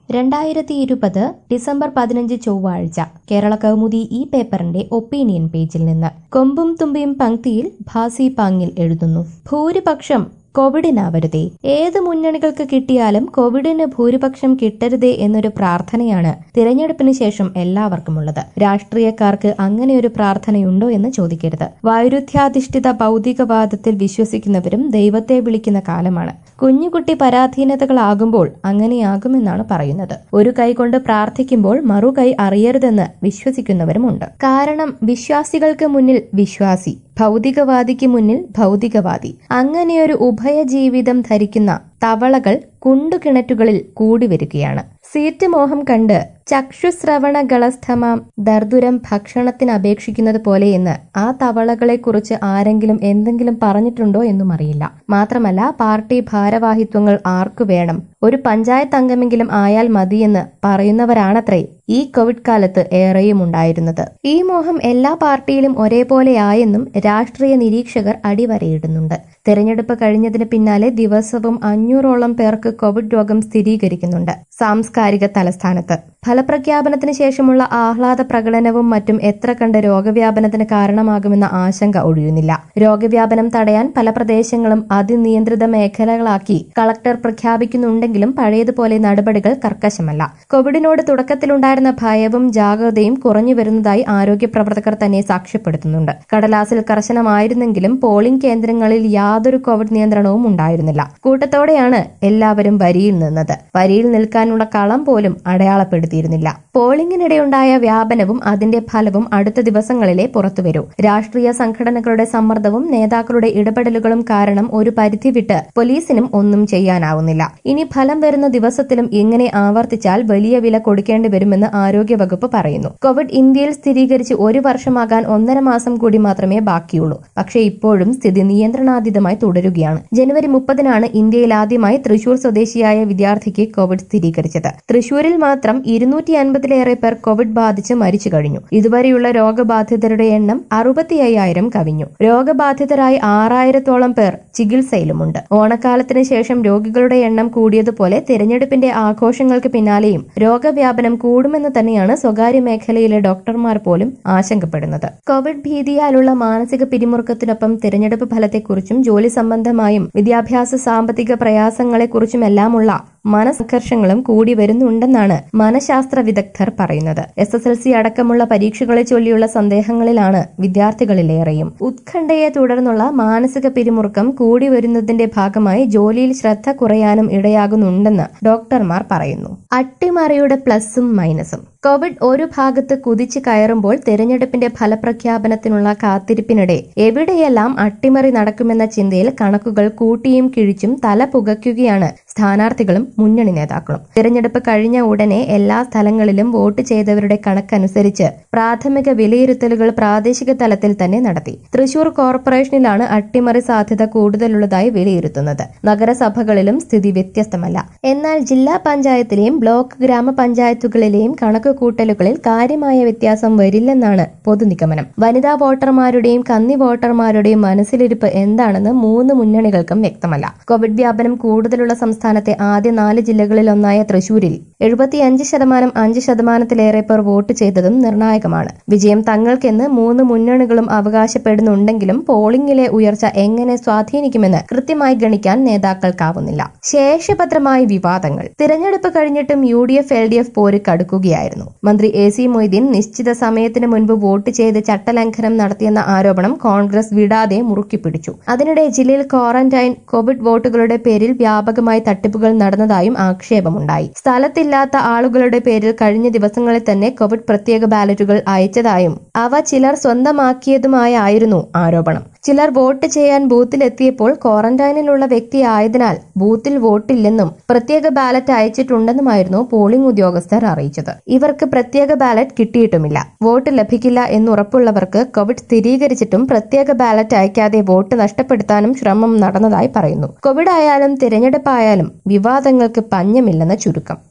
രണ്ടായിരത്തി ഇരുപത് ഡിസംബർ പതിനഞ്ച് ചൊവ്വാഴ്ച കേരള കൗമുദി ഈ പേപ്പറിന്റെ ഒപ്പീനിയൻ പേജിൽ നിന്ന് കൊമ്പും തുമ്പിയും പങ്ക്തിയിൽ ഭാസി പാങ്ങിൽ എഴുതുന്നു ഭൂരിപക്ഷം കോവിഡിനാവരുതേ ഏത് മുന്നണികൾക്ക് കിട്ടിയാലും കോവിഡിന് ഭൂരിപക്ഷം കിട്ടരുതേ എന്നൊരു പ്രാർത്ഥനയാണ് തിരഞ്ഞെടുപ്പിന് ശേഷം എല്ലാവർക്കുമുള്ളത് രാഷ്ട്രീയക്കാർക്ക് അങ്ങനെ ഒരു പ്രാർത്ഥനയുണ്ടോ എന്ന് ചോദിക്കരുത് വൈരുദ്ധ്യാധിഷ്ഠിത ഭൗതികവാദത്തിൽ വിശ്വസിക്കുന്നവരും ദൈവത്തെ വിളിക്കുന്ന കാലമാണ് കുഞ്ഞുകുട്ടി പരാധീനതകളാകുമ്പോൾ അങ്ങനെയാകുമെന്നാണ് പറയുന്നത് ഒരു കൈ കൊണ്ട് പ്രാർത്ഥിക്കുമ്പോൾ മറുകൈ അറിയരുതെന്ന് വിശ്വസിക്കുന്നവരുമുണ്ട് കാരണം വിശ്വാസികൾക്ക് മുന്നിൽ വിശ്വാസി ഭൗതികവാദിക്ക് മുന്നിൽ ഭൗതികവാദി അങ്ങനെയൊരു ഉഭയജീവിതം ധരിക്കുന്ന തവളകൾ കുണ്ടുകിണറ്റുകളിൽ കൂടി വരികയാണ് സീറ്റ് മോഹം കണ്ട് ചക്ഷുശ്രവണ ഗളസ്ഥമാം ദർദുരം ഭക്ഷണത്തിന് അപേക്ഷിക്കുന്നത് പോലെയെന്ന് ആ തവളകളെക്കുറിച്ച് ആരെങ്കിലും എന്തെങ്കിലും പറഞ്ഞിട്ടുണ്ടോ എന്നും അറിയില്ല മാത്രമല്ല പാർട്ടി ഭാരവാഹിത്വങ്ങൾ ആർക്കു വേണം ഒരു പഞ്ചായത്ത് അംഗമെങ്കിലും ആയാൽ മതിയെന്ന് പറയുന്നവരാണത്രേ ഈ കോവിഡ് കാലത്ത് ഏറെയും ഉണ്ടായിരുന്നത് ഈ മോഹം എല്ലാ പാർട്ടിയിലും ഒരേപോലെയായെന്നും രാഷ്ട്രീയ നിരീക്ഷകർ അടിവരയിടുന്നുണ്ട് തെരഞ്ഞെടുപ്പ് കഴിഞ്ഞതിന് പിന്നാലെ ദിവസവും അഞ്ഞൂറോളം പേർക്ക് കോവിഡ് രോഗം സ്ഥിരീകരിക്കുന്നുണ്ട് സാംസ്കാരിക തലസ്ഥാനത്ത് ഫലപ്രഖ്യാപനത്തിന് ശേഷമുള്ള ആഹ്ലാദ പ്രകടനവും മറ്റും എത്ര കണ്ട് രോഗവ്യാപനത്തിന് കാരണമാകുമെന്ന ആശങ്ക ഒഴിയുന്നില്ല രോഗവ്യാപനം തടയാൻ പല പ്രദേശങ്ങളും അതിനിയന്ത്രിത മേഖലകളാക്കി കളക്ടർ പ്രഖ്യാപിക്കുന്നുണ്ടെങ്കിലും പഴയതുപോലെ നടപടികൾ കർക്കശമല്ല കോവിഡിനോട് തുടക്കത്തിലുണ്ടായിരുന്ന ഭയവും ജാഗ്രതയും കുറഞ്ഞു വരുന്നതായി ആരോഗ്യ പ്രവർത്തകർ തന്നെ സാക്ഷ്യപ്പെടുത്തുന്നുണ്ട് കടലാസിൽ കർശനമായിരുന്നെങ്കിലും പോളിംഗ് കേന്ദ്രങ്ങളിൽ യാതൊരു കോവിഡ് നിയന്ത്രണവും ഉണ്ടായിരുന്നില്ല കൂട്ടത്തോടെയാണ് എല്ലാവരും വരിയിൽ നിന്നത് വരിയിൽ നിൽക്കാനുള്ള കളം പോലും അടയാളപ്പെടുത്തിയിരുന്നില്ല പോളിംഗിനിടെയുണ്ടായ വ്യാപനവും അതിന്റെ ഫലവും അടുത്ത ദിവസങ്ങളിലെ പുറത്തുവരൂ രാഷ്ട്രീയ സംഘടനകളുടെ സമ്മർദ്ദവും നേതാക്കളുടെ ഇടപെടലുകളും കാരണം ഒരു പരിധി വിട്ട് പോലീസിനും ഒന്നും ചെയ്യാനാവുന്നില്ല ഇനി ഫലം വരുന്ന ദിവസത്തിലും ഇങ്ങനെ ആവർത്തിച്ചാൽ വലിയ വില കൊടുക്കേണ്ടി വരുമെന്ന് ആരോഗ്യവകുപ്പ് പറയുന്നു കോവിഡ് ഇന്ത്യയിൽ സ്ഥിരീകരിച്ച് ഒരു വർഷമാകാൻ ഒന്നര മാസം കൂടി മാത്രമേ ബാക്കിയുള്ളൂ പക്ഷേ ഇപ്പോഴും സ്ഥിതി നിയന്ത്രണാതീതമായി തുടരുകയാണ് ജനുവരി മുപ്പതിനാണ് ഇന്ത്യയിൽ ആദ്യമായി തൃശൂർ സ്വദേശിയായ വിദ്യാർത്ഥിക്ക് കോവിഡ് സ്ഥിരീകരിച്ചത് തൃശൂരിൽ മാത്രം ഇരുന്നൂറ്റി അൻപതിലേറെ പേർ കോവിഡ് ബാധിച്ച് മരിച്ചു കഴിഞ്ഞു ഇതുവരെയുള്ള രോഗബാധിതരുടെ എണ്ണം അറുപത്തി അയ്യായിരം കവിഞ്ഞു രോഗബാധിതരായി ആറായിരത്തോളം പേർ ചികിത്സയിലുമുണ്ട് ഓണക്കാലത്തിന് ശേഷം രോഗികളുടെ എണ്ണം കൂടിയതുപോലെ തിരഞ്ഞെടുപ്പിന്റെ ആഘോഷങ്ങൾക്ക് പിന്നാലെയും രോഗവ്യാപനം കൂടുമെന്ന് തന്നെയാണ് സ്വകാര്യ മേഖലയിലെ ഡോക്ടർമാർ പോലും ആശങ്കപ്പെടുന്നത് കോവിഡ് ഭീതിയാലുള്ള മാനസിക പിരിമുറുക്കത്തിനൊപ്പം തിരഞ്ഞെടുപ്പ് ഫലത്തെക്കുറിച്ചും ജോലി സംബന്ധമായും വിദ്യാഭ്യാസ സാമ്പത്തിക പ്രയാസങ്ങളെക്കുറിച്ചുമെല്ലാമുള്ള മനസംഘർഷങ്ങളും കൂടി വരുന്നുണ്ടെന്നാണ് മനഃശാസ്ത്ര വിദഗ്ധർ പറയുന്നത് എസ് എസ് എൽ സി അടക്കമുള്ള പരീക്ഷകളെ ചൊല്ലിയുള്ള സന്ദേഹങ്ങളിലാണ് വിദ്യാർത്ഥികളിലേറെയും ഉത്കണ്ഠയെ തുടർന്നുള്ള മാനസിക പിരിമുറുക്കം കൂടി വരുന്നതിന്റെ ഭാഗമായി ജോലിയിൽ ശ്രദ്ധ കുറയാനും ഇടയാകുന്നുണ്ടെന്ന് ഡോക്ടർമാർ പറയുന്നു അട്ടിമറിയുടെ പ്ലസും മൈനസും കോവിഡ് ഒരു ഭാഗത്ത് കുതിച്ചു കയറുമ്പോൾ തെരഞ്ഞെടുപ്പിന്റെ ഫലപ്രഖ്യാപനത്തിനുള്ള കാത്തിരിപ്പിനിടെ എവിടെയെല്ലാം അട്ടിമറി നടക്കുമെന്ന ചിന്തയിൽ കണക്കുകൾ കൂട്ടിയും കിഴിച്ചും തല പുകയ്ക്കുകയാണ് സ്ഥാനാർത്ഥികളും മുന്നണി നേതാക്കളും തിരഞ്ഞെടുപ്പ് കഴിഞ്ഞ ഉടനെ എല്ലാ സ്ഥലങ്ങളിലും വോട്ട് ചെയ്തവരുടെ കണക്കനുസരിച്ച് പ്രാഥമിക വിലയിരുത്തലുകൾ പ്രാദേശിക തലത്തിൽ തന്നെ നടത്തി തൃശൂർ കോർപ്പറേഷനിലാണ് അട്ടിമറി സാധ്യത കൂടുതലുള്ളതായി വിലയിരുത്തുന്നത് നഗരസഭകളിലും സ്ഥിതി വ്യത്യസ്തമല്ല എന്നാൽ ജില്ലാ പഞ്ചായത്തിലെയും ബ്ലോക്ക് ഗ്രാമപഞ്ചായത്തുകളിലെയും കണക്ക് കൂട്ടലുകളിൽ കാര്യമായ വ്യത്യാസം വരില്ലെന്നാണ് പൊതുനിഗമനം വനിതാ വോട്ടർമാരുടെയും കന്നി വോട്ടർമാരുടെയും മനസ്സിലിരിപ്പ് എന്താണെന്ന് മൂന്ന് മുന്നണികൾക്കും വ്യക്തമല്ല കോവിഡ് വ്യാപനം കൂടുതലുള്ള സംസ്ഥാനത്തെ ആദ്യ നാല് ജില്ലകളിൽ ഒന്നായ തൃശൂരിൽ എഴുപത്തിയഞ്ച് ശതമാനം അഞ്ച് ശതമാനത്തിലേറെ പേർ വോട്ട് ചെയ്തതും നിർണായകമാണ് വിജയം തങ്ങൾക്കെന്ന് മൂന്ന് മുന്നണികളും അവകാശപ്പെടുന്നുണ്ടെങ്കിലും പോളിംഗിലെ ഉയർച്ച എങ്ങനെ സ്വാധീനിക്കുമെന്ന് കൃത്യമായി ഗണിക്കാൻ നേതാക്കൾക്കാവുന്നില്ല ശേഷഭദ്രമായി വിവാദങ്ങൾ തിരഞ്ഞെടുപ്പ് കഴിഞ്ഞിട്ടും U D F L D F പോര് കടുക്കുകയായിരുന്നു മന്ത്രി എ സി മൊയ്തീൻ നിശ്ചിത സമയത്തിന് മുൻപ് വോട്ട് ചെയ്ത് ചട്ടലംഘനം നടത്തിയെന്ന ആരോപണം കോൺഗ്രസ് വിടാതെ മുറുക്കിപ്പിടിച്ചു അതിനിടെ ജില്ലയിൽ ക്വാറന്റൈൻ കോവിഡ് വോട്ടുകളുടെ പേരിൽ വ്യാപകമായി തട്ടിപ്പുകൾ നടന്നതായും ആക്ഷേപമുണ്ടായി സ്ഥലത്തില്ലാത്ത ആളുകളുടെ പേരിൽ കഴിഞ്ഞ ദിവസങ്ങളിൽ തന്നെ കോവിഡ് പ്രത്യേക ബാലറ്റുകൾ അയച്ചതായും അവ ചിലർ സ്വന്തമാക്കിയതുമായായിരുന്നു ആരോപണം ചിലർ വോട്ട് ചെയ്യാൻ ബൂത്തിലെത്തിയപ്പോൾ ക്വാറന്റൈനിലുള്ള വ്യക്തിയായതിനാൽ ബൂത്തിൽ വോട്ടില്ലെന്നും പ്രത്യേക ബാലറ്റ് അയച്ചിട്ടുണ്ടെന്നുമായിരുന്നു പോളിംഗ് ഉദ്യോഗസ്ഥർ അറിയിച്ചത് ഇവർക്ക് പ്രത്യേക ബാലറ്റ് കിട്ടിയിട്ടുമില്ല വോട്ട് ലഭിക്കില്ല എന്നുറപ്പുള്ളവർക്ക് കോവിഡ് സ്ഥിരീകരിച്ചിട്ടും പ്രത്യേക ബാലറ്റ് അയക്കാതെ വോട്ട് നഷ്ടപ്പെടുത്താനും ശ്രമം നടന്നതായി പറയുന്നു കോവിഡ് ആയാലും തിരഞ്ഞെടുപ്പായാലും വിവാദങ്ങൾക്ക് പഞ്ഞമില്ലെന്ന ചുരുക്കം